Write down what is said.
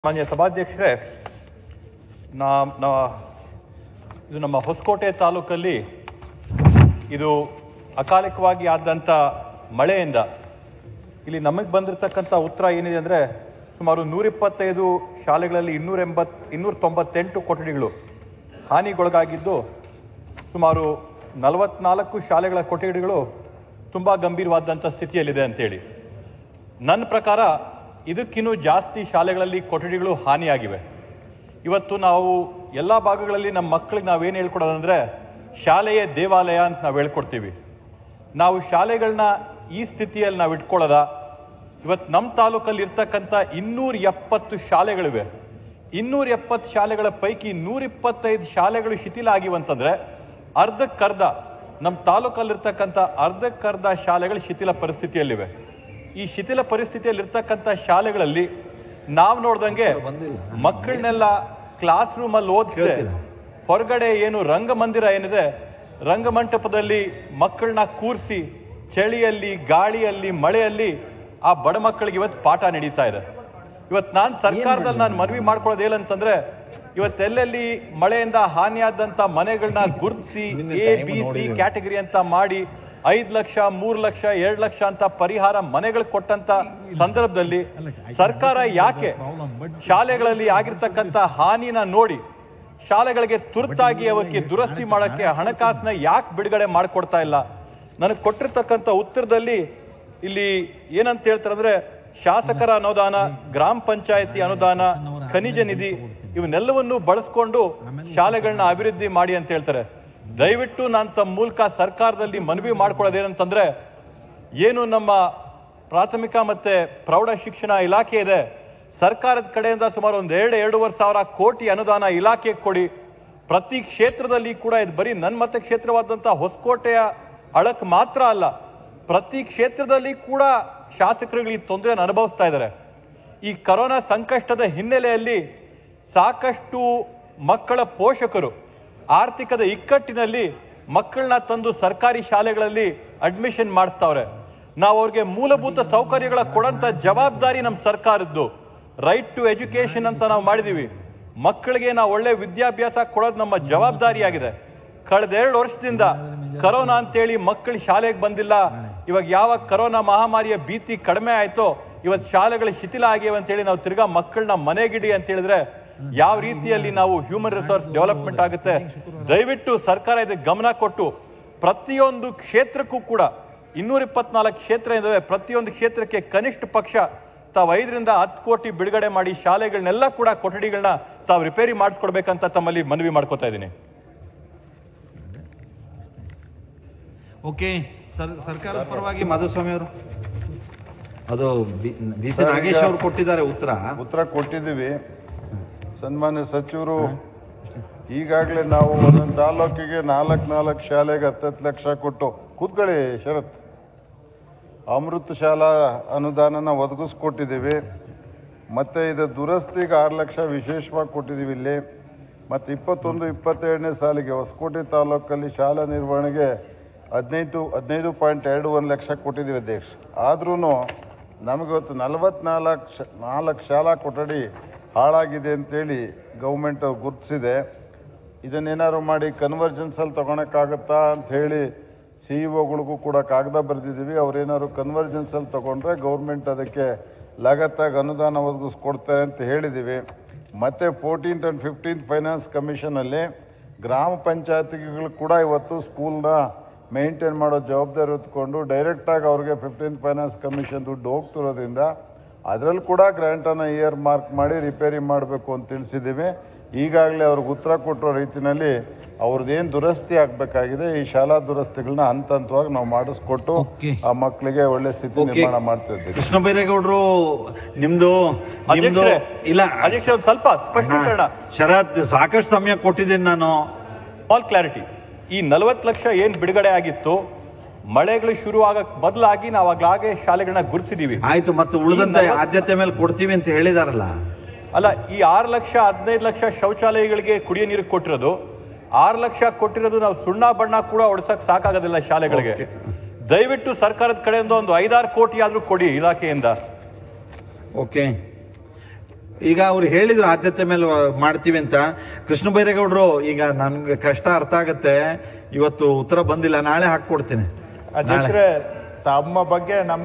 ಮಾನ್ಯ ಸಭಾಧ್ಯಕ್ಷರೇ ನಾ ನಾ- ಇದು ನಮ್ಮ ಹೊಸಕೋಟೆ ತಾಲೂಕಲ್ಲಿ ಇದು ಅಕಾಲಿಕವಾಗಿ ಆದಂಥ ಮಳೆಯಿಂದ ಇಲ್ಲಿ ನಮಗೆ ಬಂದಿರತಕ್ಕಂಥ ಉತ್ತರ ಏನಿದೆ ಅಂದರೆ ಸುಮಾರು ನೂರಿಪ್ಪತ್ತೈದು ಶಾಲೆಗಳಲ್ಲಿ ಇನ್ನೂರ ಎಂಬತ್ ಇನ್ನೂರ ತೊಂಬತ್ತೆಂಟು ಕೊಠಡಿಗಳು ಹಾನಿಗೊಳಗಾಗಿದ್ದು ಸುಮಾರು ನಲವತ್ನಾಲ್ಕು ಶಾಲೆಗಳ ಕೊಠಡಿಗಳು ತುಂಬ ಗಂಭೀರವಾದಂಥ ಸ್ಥಿತಿಯಲ್ಲಿದೆ ಅಂತೇಳಿ ನನ್ನ ಪ್ರಕಾರ ಇದಕ್ಕಿನ್ನೂ ಜಾಸ್ತಿ ಶಾಲೆಗಳಲ್ಲಿ ಕೊಠಡಿಗಳು ಹಾನಿಯಾಗಿವೆ ಇವತ್ತು ನಾವು ಎಲ್ಲ ಭಾಗಗಳಲ್ಲಿ ನಮ್ಮ ಮಕ್ಕಳಿಗೆ ನಾವೇನು ಹೇಳ್ಕೊಡೋದಂದ್ರೆ ಶಾಲೆಯೇ ದೇವಾಲಯ ಅಂತ ನಾವು ಹೇಳ್ಕೊಡ್ತೀವಿ ನಾವು ಶಾಲೆಗಳನ್ನ ಈ ಸ್ಥಿತಿಯಲ್ಲಿ ನಾವು ಇಟ್ಕೊಳ್ಳೋದ ಇವತ್ತು ನಮ್ಮ ತಾಲೂಕಲ್ಲಿ ಇರ್ತಕ್ಕಂಥ ಇನ್ನೂರ ಎಪ್ಪತ್ತು ಶಾಲೆಗಳಿವೆ ಇನ್ನೂರ ಎಪ್ಪತ್ತು ಶಾಲೆಗಳ ಪೈಕಿ ನೂರಿಪ್ಪತ್ತೈದು ಶಾಲೆಗಳು ಶಿಥಿಲ ಆಗಿವಂತಂದ್ರೆ ಅರ್ಧಕ್ಕರ್ಧ ನಮ್ಮ ತಾಲೂಕಲ್ಲಿರ್ತಕ್ಕಂಥ ಅರ್ಧಕ್ಕರ್ಧ ಶಾಲೆಗಳು ಶಿಥಿಲ ಪರಿಸ್ಥಿತಿಯಲ್ಲಿವೆ ಈ ಶಿಥಿಲ ಪರಿಸ್ಥಿತಿಯಲ್ಲಿ ಇರ್ತಕ್ಕಂಥ ಶಾಲೆಗಳಲ್ಲಿ ನಾವು ನೋಡ್ದಂಗೆ ಮಕ್ಕಳನ್ನೆಲ್ಲ ಕ್ಲಾಸ್ ರೂಮ್ ಅಲ್ಲಿ ಓದಿಸಿದೆ ಹೊರಗಡೆ ಏನು ರಂಗಮಂದಿರ ಏನಿದೆ ರಂಗಮಂಟಪದಲ್ಲಿ ಮಕ್ಕಳನ್ನ ಕೂರಿಸಿ ಚಳಿಯಲ್ಲಿ ಗಾಳಿಯಲ್ಲಿ ಮಳೆಯಲ್ಲಿ ಆ ಬಡ ಮಕ್ಕಳಿಗೆ ಇವತ್ತು ಪಾಠ ನಡೀತಾ ಇದೆ ಇವತ್ತು ನಾನು ಸರ್ಕಾರದಲ್ಲಿ ನಾನು ಮನವಿ ಮಾಡ್ಕೊಳ್ಳೋದು ಏನಂತಂದ್ರೆ ಇವತ್ತೆಲ್ಲೆಲ್ಲಿ ಮಳೆಯಿಂದ ಹಾನಿಯಾದಂತ ಮನೆಗಳನ್ನ ಗುರುತಿಸಿ ಎ ಬಿ ಸಿ ಕ್ಯಾಟಗರಿ ಅಂತ ಮಾಡಿ ಐದ್ ಲಕ್ಷ ಮೂರ್ ಲಕ್ಷ ಎರಡ್ ಲಕ್ಷ ಅಂತ ಪರಿಹಾರ ಮನೆಗಳು ಕೊಟ್ಟಂತ ಸಂದರ್ಭದಲ್ಲಿ ಸರ್ಕಾರ ಯಾಕೆ ಶಾಲೆಗಳಲ್ಲಿ ಆಗಿರ್ತಕ್ಕಂಥ ಹಾನಿನ ನೋಡಿ ಶಾಲೆಗಳಿಗೆ ತುರ್ತಾಗಿ ಅವಕ್ಕೆ ದುರಸ್ತಿ ಮಾಡಕ್ಕೆ ಹಣಕಾಸನ್ನ ಯಾಕೆ ಬಿಡುಗಡೆ ಮಾಡಿಕೊಡ್ತಾ ಇಲ್ಲ ನನಗೆ ಕೊಟ್ಟಿರ್ತಕ್ಕಂಥ ಉತ್ತರದಲ್ಲಿ ಇಲ್ಲಿ ಏನಂತ ಹೇಳ್ತಾರೆ ಅಂದ್ರೆ ಶಾಸಕರ ಅನುದಾನ ಗ್ರಾಮ ಪಂಚಾಯತಿ ಅನುದಾನ ಖನಿಜ ನಿಧಿ ಇವನ್ನೆಲ್ಲವನ್ನು ಬಳಸ್ಕೊಂಡು ಶಾಲೆಗಳನ್ನ ಅಭಿವೃದ್ಧಿ ಮಾಡಿ ಅಂತ ಹೇಳ್ತಾರೆ ದಯವಿಟ್ಟು ನಾನು ತಮ್ಮ ಮೂಲಕ ಸರ್ಕಾರದಲ್ಲಿ ಮನವಿ ಮಾಡ್ಕೊಳ್ಳೋದೇನಂತಂದ್ರೆ ಏನು ನಮ್ಮ ಪ್ರಾಥಮಿಕ ಮತ್ತೆ ಪ್ರೌಢ ಶಿಕ್ಷಣ ಇಲಾಖೆ ಇದೆ ಸರ್ಕಾರದ ಕಡೆಯಿಂದ ಸುಮಾರು ಒಂದು ಎರಡು ಎರಡೂವರೆ ಸಾವಿರ ಕೋಟಿ ಅನುದಾನ ಇಲಾಖೆಗೆ ಕೊಡಿ ಪ್ರತಿ ಕ್ಷೇತ್ರದಲ್ಲಿ ಕೂಡ ಇದು ಬರೀ ನನ್ನ ಮತ ಕ್ಷೇತ್ರವಾದಂತ ಹೊಸಕೋಟೆಯ ಅಳಕ್ ಮಾತ್ರ ಅಲ್ಲ ಪ್ರತಿ ಕ್ಷೇತ್ರದಲ್ಲಿ ಕೂಡ ಶಾಸಕರುಗಳು ಈ ತೊಂದರೆಯನ್ನು ಅನುಭವಿಸ್ತಾ ಇದ್ದಾರೆ ಈ ಕರೋನಾ ಸಂಕಷ್ಟದ ಹಿನ್ನೆಲೆಯಲ್ಲಿ ಸಾಕಷ್ಟು ಮಕ್ಕಳ ಪೋಷಕರು ಆರ್ಥಿಕದ ಇಕ್ಕಟ್ಟಿನಲ್ಲಿ ಮಕ್ಕಳನ್ನ ತಂದು ಸರ್ಕಾರಿ ಶಾಲೆಗಳಲ್ಲಿ ಅಡ್ಮಿಷನ್ ಮಾಡಿಸ್ತಾವ್ರೆ ನಾವು ಅವ್ರಿಗೆ ಮೂಲಭೂತ ಸೌಕರ್ಯಗಳ ಕೊಡಂತ ಜವಾಬ್ದಾರಿ ನಮ್ಮ ಸರ್ಕಾರದ್ದು ರೈಟ್ ಟು ಎಜುಕೇಶನ್ ಅಂತ ನಾವು ಮಾಡಿದೀವಿ ಮಕ್ಕಳಿಗೆ ನಾವು ಒಳ್ಳೆ ವಿದ್ಯಾಭ್ಯಾಸ ಕೊಡೋದು ನಮ್ಮ ಜವಾಬ್ದಾರಿಯಾಗಿದೆ ಕಳೆದ ಎರಡು ವರ್ಷದಿಂದ ಕರೋನಾ ಅಂತೇಳಿ ಮಕ್ಕಳು ಶಾಲೆಗೆ ಬಂದಿಲ್ಲ ಇವಾಗ ಯಾವ ಕರೋನಾ ಮಹಾಮಾರಿಯ ಭೀತಿ ಕಡಿಮೆ ಆಯ್ತೋ ಇವತ್ತು ಶಾಲೆಗಳು ಶಿಥಿಲ ಆಗಿವೆ ಅಂತ ಹೇಳಿ ನಾವು ತಿರ್ಗಾ ಮಕ್ಕಳನ್ನ ಮನೆಗಿಡಿ ಅಂತ ಹೇಳಿದ್ರೆ ಯಾವ ರೀತಿಯಲ್ಲಿ ನಾವು ಹ್ಯೂಮನ್ ರಿಸೋರ್ಸ್ ಡೆವಲಪ್ಮೆಂಟ್ ಆಗುತ್ತೆ ದಯವಿಟ್ಟು ಸರ್ಕಾರ ಇದಕ್ಕೆ ಗಮನ ಕೊಟ್ಟು ಪ್ರತಿಯೊಂದು ಕ್ಷೇತ್ರಕ್ಕೂ ಕೂಡ ಇನ್ನೂರ ಇಪ್ಪತ್ನಾಲ್ಕು ಕ್ಷೇತ್ರ ಇದಾವೆ ಪ್ರತಿಯೊಂದು ಕ್ಷೇತ್ರಕ್ಕೆ ಕನಿಷ್ಠ ಪಕ್ಷ ತಾವು ಐದರಿಂದ ಹತ್ತು ಕೋಟಿ ಬಿಡುಗಡೆ ಮಾಡಿ ಶಾಲೆಗಳನ್ನೆಲ್ಲ ಕೂಡ ಕೊಠಡಿಗಳನ್ನ ತಾವು ರಿಪೇರಿ ಮಾಡಿಸ್ಕೊಡ್ಬೇಕಂತ ತಮ್ಮಲ್ಲಿ ಮನವಿ ಮಾಡ್ಕೋತಾ ಇದ್ದೀನಿ ಓಕೆ ಸರ್ ಸರ್ಕಾರದ ಪರವಾಗಿ ಮಾಧುಸ್ವಾಮಿ ಅವರು ಅದು ಬಿ ಸಿ ಸರ್, ಈಗ- ನಾಗೇಶ್ ಅವರು ಕೊಟ್ಟಿದ್ದಾರೆ ಉತ್ತರ ಉತ್ತರ ಕೊಟ್ಟಿದ್ದೀವಿ ಸನ್ಮಾನ್ಯ ಸಚಿವರು ಈಗಾಗಲೇ ನಾವು ಒಂದೊಂದು ತಾಲೂಕಿಗೆ ನಾಲ್ಕು ನಾಲ್ಕು ಶಾಲೆಗೆ ಹತ್ತತ್ತು ಲಕ್ಷ ಕೊಟ್ಟು ಕೂತ್ಕೊಳ್ಳಿ ಶರತ್ ಅಮೃತ ಶಾಲಾ ಅನುದಾನನ ಒದಗಿಸ್ಕೊಟ್ಟಿದ್ದೀವಿ ಮತ್ತೆ ಇದು ದುರಸ್ತಿಗೆ ಆರು ಲಕ್ಷ ವಿಶೇಷವಾಗಿ ಕೊಟ್ಟಿದ್ದೀವಿ ಇಲ್ಲಿ ಮತ್ತೆ ಇಪ್ಪತ್ತೊಂದು ಇಪ್ಪತ್ತೆರಡನೇ ಸಾಲಿಗೆ ಹೊಸಕೋಟೆ ತಾಲೂಕಲ್ಲಿ ಶಾಲಾ ನಿರ್ವಹಣೆಗೆ ಹದಿನೈದು ಹದಿನೈದು ಪಾಯಿಂಟ್ ಎರಡು ಒಂದು ಲಕ್ಷ ಕೊಟ್ಟಿದ್ದೀವಿ ಅಧ್ಯಕ್ಷ ಆದ್ರೂ ನಮಗಿವತ್ತು ನಲವತ್ನಾಲ್ಕು ಶ ನಾಲ್ಕು ಶಾಲಾ ಕೊಠಡಿ ಹಾಳಾಗಿದೆ ಅಂತೇಳಿ ಗೌರ್ಮೆಂಟ್ ಗುರುತಿಸಿದೆ ಇದನ್ನೇನಾದ್ರು ಮಾಡಿ ಕನ್ವರ್ಜೆನ್ಸ್ ಅಲ್ಲಿ ತಗೊಳಕ್ಕಾಗತ್ತಾ ಅಂತ ಹೇಳಿ ಸಿಇಒಗಳಿಗೂ ಕೂಡ ಕಾಗದ ಬರೆದಿದ್ದೀವಿ ಅವ್ರೇನಾದ್ರು ಕನ್ವರ್ಜೆನ್ಸ್ ಅಲ್ಲಿ ತಗೊಂಡ್ರೆ ಗೌರ್ಮೆಂಟ್ ಅದಕ್ಕೆ ಲಗತ್ತಾಗಿ ಅನುದಾನ ಒದಗಿಸ್ಕೊಡ್ತಾರೆ ಅಂತ ಹೇಳಿದ್ದೀವಿ ಮತ್ತೆ fourteenth and fifteenth finance commission ಅಲ್ಲಿ ಗ್ರಾಮ ಪಂಚಾಯತಿಗಳು ಕೂಡ ಇವತ್ತು ಸ್ಕೂಲ್ನ ಮೇಂಟೈನ್ ಮಾಡೋ ಜವಾಬ್ದಾರಿ ಹೊತ್ಕೊಂಡು ಡೈರೆಕ್ಟ್ ಆಗಿ ಅವ್ರಿಗೆ ಫಿಫ್ಟೀನ್ತ್ ಫೈನಾನ್ಸ್ ಕಮಿಷನ್ ದುಡ್ಡು ಹೋಗ್ತಿರೋದ್ರಿಂದ ಅದರಲ್ಲಿ ಕೂಡ ಗ್ರಾಂಟ್ ಅನ್ನ ಇಯರ್ ಮಾರ್ಕ್ ಮಾಡಿ ರಿಪೇರಿ ಮಾಡಬೇಕು ಅಂತ ತಿಳಿಸಿದ್ದೀವಿ ಈಗಾಗಲೇ ಅವ್ರಿಗೆ ಉತ್ತರ ಕೊಟ್ಟಿರೋ ರೀತಿನಲ್ಲಿ ಅವ್ರದ್ದೇನು ದುರಸ್ತಿ ಆಗ್ಬೇಕಾಗಿದೆ ಈ ಶಾಲಾ ದುರಸ್ತಿಗಳನ್ನ ಹಂತ ಹಂತವಾಗಿ ನಾವು ಮಾಡಿಸ್ಕೊಟ್ಟು Okay. ಆ ಮಕ್ಕಳಿಗೆ ಒಳ್ಳೆ ಸ್ಥಿತಿ Okay. ನಿರ್ಮಾಣ ಮಾಡ್ತಿದ್ದೀವಿ ಕೃಷ್ಣ ಬೈರೇಗೌಡರು ನಿಮ್ದು ನಿಮ್ದು ಅಧ್ಯಕ್ಷರೇ, ಇಲ್ಲ ಅಧ್ಯಕ್ಷ ಒಂದು ಸ್ವಲ್ಪ ಸ್ಪಷ್ಟೀಕರಣ ಶರತ್ ಸಾಕಷ್ಟು ಸಮಯ ಕೊಟ್ಟಿದ್ದೀನಿ ನಾನು ಸ್ಮಾಲ್ ಕ್ಲಾರಿಟಿ ಈ ನಲವತ್ತು ಲಕ್ಷ ಏನ್ ಬಿಡುಗಡೆ ಆಗಿತ್ತು ಮಳೆಗಳು ಶುರು ಆಗಕ್ ಬದಲಾಗಿ ನಾವು ಆಗ್ಲಾಗೆ ಶಾಲೆಗಳನ್ನ ಗುರುತಿಸಿದೀವಿ ಆಯ್ತು ಮತ್ತೆ ಉಳಿದಂತ ಈ ನಲವತ್ತು- ಆದ್ಯತೆ ಮೇಲೆ ಕೊಡ್ತೀವಿ ಅಂತ ಹೇಳಿದಾರಲ್ಲ ಅಲ್ಲ ಈ ಆರು ಲಕ್ಷ ಹದಿನೈದು ಲಕ್ಷ ಶೌಚಾಲಯಗಳಿಗೆ ಕುಡಿಯೋ ನೀರು ಕೊಟ್ಟಿರೋದು ಆರು ಲಕ್ಷ ಕೊಟ್ಟಿರೋದು ನಾವು ಸುಣ್ಣ ಬಣ್ಣ ಕೂಡ ಹೊಡ್ಸಕ್ ಸಾಕಾಗೋದಿಲ್ಲ ಶಾಲೆಗಳಿಗೆ Okay. ದಯವಿಟ್ಟು ಸರ್ಕಾರದ ಕಡೆಯಿಂದ ಒಂದು ಐದಾರು ಕೋಟಿ ಆದ್ರೂ ಕೊಡಿ ಇಲಾಖೆಯಿಂದ ಓಕೆ ಈಗ ಅವ್ರು ಹೇಳಿದ್ರು ಆದ್ಯತೆ ಮೇಲೆ ಮಾಡ್ತೀವಿ ಅಂತ ಕೃಷ್ಣ ಬೈರೇಗೌಡರು ಈಗ ನನ್ಗೆ ಕಷ್ಟ ಅರ್ಥ ಆಗತ್ತೆ ಇವತ್ತು ಉತ್ತರ ಬಂದಿಲ್ಲ ನಾಳೆ ಹಾಕೊಡ್ತೀನಿ ಅಧ್ಯಕ್ಷರೇ ತಮ್ಮ ಬಗ್ಗೆ ನಮ್ಮ